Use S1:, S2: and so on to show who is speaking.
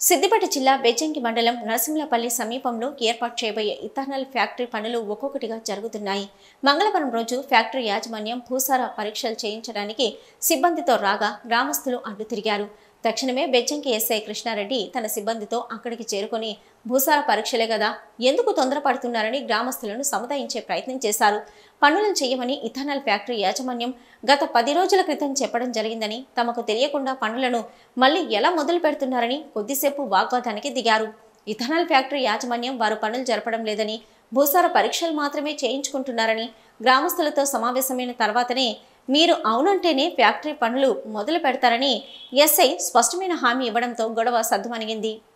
S1: సిద్దిపేట జిల్లా బెజ్జంకి మండలం నరసింహపల్లి సమీపంలో ఏర్పాటు చేయబోయే ఇథానల్ ఫ్యాక్టరీ పనులు ఒక్కొక్కటిగా జరుగుతున్నాయి మంగళవారం రోజు ఫ్యాక్టరీ యాజమాన్యం భూసార పరీక్షలు చేయించడానికి సిబ్బందితో రాగా గ్రామస్తులు అడ్డు తిరిగారు తక్షణమే బెజ్జంకి ఎస్ఐ కృష్ణారెడ్డి తన సిబ్బందితో అక్కడికి చేరుకొని భూసార పరీక్షలే కదా ఎందుకు తొందరపడుతున్నారని గ్రామస్తులను సముదాయించే ప్రయత్నం చేశారు పనులను చేయమని ఇథానల్ ఫ్యాక్టరీ యాజమాన్యం గత పది రోజుల క్రితం చెప్పడం జరిగిందని తమకు తెలియకుండా పనులను మళ్ళీ ఎలా మొదలు పెడుతున్నారని కొద్దిసేపు వాగ్వాదానికి దిగారు ఇథనాల్ ఫ్యాక్టరీ యాజమాన్యం వారు పనులు జరపడం లేదని భూసార పరీక్షలు మాత్రమే చేయించుకుంటున్నారని గ్రామస్తులతో సమావేశమైన తర్వాతనే మీరు అవునంటేనే ఫ్యాక్టరీ పనులు మొదలు పెడతారని ఎస్ఐ స్పష్టమైన హామీ ఇవ్వడంతో గొడవ సద్దుమణిగింది